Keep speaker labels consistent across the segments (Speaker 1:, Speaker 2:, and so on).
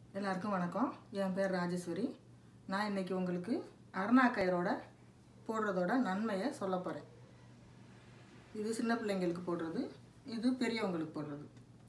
Speaker 1: எல்லாருக்கும் வணக்கம் என் பேர் ராஜேஸ்வரி நான் இன்னைக்கு உங்களுக்கு அருணா கயிறோட போடுறதோட நன்மையை சொல்ல போகிறேன் இது சின்ன பிள்ளைங்களுக்கு போடுறது இது பெரியவங்களுக்கு போடுறது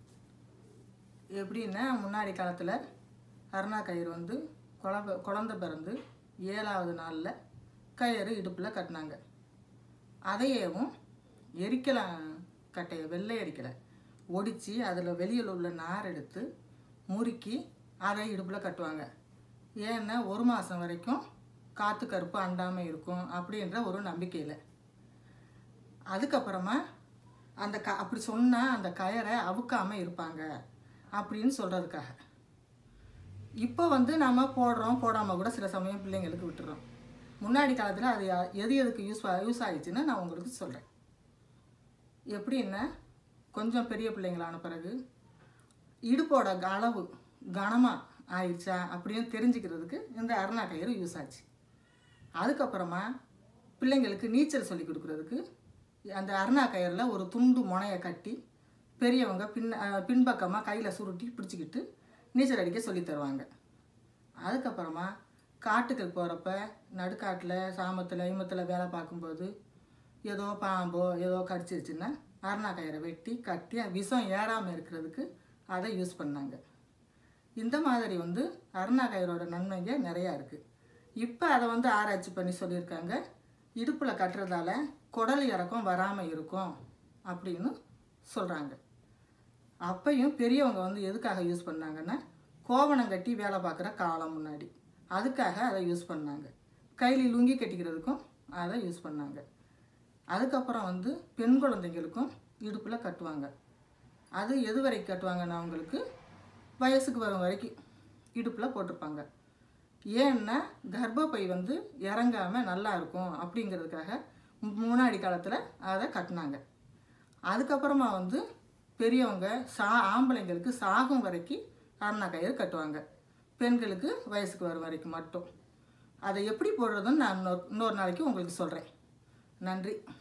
Speaker 1: எப்படின்னா முன்னாடி காலத்தில் அருணா கயிறு வந்து குழந்த குழந்த பிறந்து ஏழாவது நாளில் கயிறு இடுப்பில் கட்டினாங்க அதையேவும் எரிக்கலை கட்டையை வெள்ளை எரிக்கலை ஒடித்து அதில் வெளியில் உள்ள நார் எடுத்து முறுக்கி அதை இடுப்பில் கட்டுவாங்க ஏன்னா ஒரு மாதம் வரைக்கும் காற்று கருப்பு அண்டாமல் இருக்கும் அப்படின்ற ஒரு நம்பிக்கையில் அதுக்கப்புறமா அந்த க அப்படி சொன்னால் அந்த கயரை அவுக்காமல் இருப்பாங்க அப்படின்னு சொல்கிறதுக்காக இப்போ வந்து நம்ம போடுறோம் போடாமல் கூட சில சமயம் பிள்ளைங்களுக்கு விட்டுறோம் முன்னாடி காலத்தில் அது யா- எது எதுக்கு யூஸ் யூஸ் ஆயிடுச்சுன்னு நான் உங்களுக்கு சொல்கிறேன் எப்படின்னா கொஞ்சம் பெரிய பிள்ளைங்களான பிறகு இடுப்போட க- அளவு கனமாக ஆயிடுச்சா அப்படின்னு தெரிஞ்சுக்கிறதுக்கு இந்த அருணா கயிறு யூஸ் ஆச்சு அதுக்கப்புறமா பிள்ளைங்களுக்கு நீச்சல் சொல்லி கொடுக்குறதுக்கு அந்த அருணா கயிறில் ஒரு துண்டு முனையை கட்டி பெரியவங்க பின் அஹ் பின்பக்கமாக கையில் சுருட்டி பிடிச்சிக்கிட்டு நீச்சல் அடிக்க சொல்லி தருவாங்க அதுக்கப்புறமா காட்டுக்கு போகிறப்ப நடுக்காட்டில் சாமத்தில் இமத்தில் வேலை பார்க்கும்போது ஏதோ பாம்போ ஏதோ கடிச்சிருச்சுன்னா அருணா கயிறை வெட்டி கட்டி அந்த விஷம் ஏறாமல் இருக்கிறதுக்கு அதை யூஸ் பண்ணாங்க இந்த மாதிரி வந்து அருணா கயிறோட நன்மைங்க நிறையா இருக்குது இப்போ அதை வந்து ஆராய்ச்சி பண்ணி சொல்லியிருக்காங்க இடுப்பில் கட்டுறதால குடல் இறக்கம் வராமல் இருக்கும் அப்படின்னு சொல்கிறாங்க அப்பையும் பெரியவங்க வந்து எதுக்காக யூஸ் பண்ணாங்கன்னா கோவணம் கட்டி வேலை பார்க்குற காலம் முன்னாடி அதுக்காக அதை யூஸ் பண்ணாங்க கையில் லுங்கி கட்டிக்கிறதுக்கும் அதை யூஸ் பண்ணாங்க அதுக்கப்புறம் வந்து பெண் குழந்தைங்களுக்கும் இடுப்பில் கட்டுவாங்க அது எது வரைக்கும் கட்டுவாங்கன்னா அவங்களுக்கு வயசுக்கு வரும் வரைக்கும் இடுப்பில் போட்டிருப்பாங்க ஏன்னா கர்ப்பப்பை வந்து இறங்காமல் நல்லா இருக்கும் அப்படிங்கிறதுக்காக மு- முன்னாடி காலத்தில் அதை கட்டினாங்க அதுக்கப்புறமா வந்து பெரியவங்க சா ஆம்பளைங்களுக்கு சாகும் வரைக்கும் அருணா கயிறு கட்டுவாங்க பெண்களுக்கு வயசுக்கு வரும் வரைக்கும் மட்டும் அதை எப்படி போடுறதுன்னு நான் இன்னொரு இன்னொரு நாளைக்கு உங்களுக்கு சொல்கிறேன் நன்றி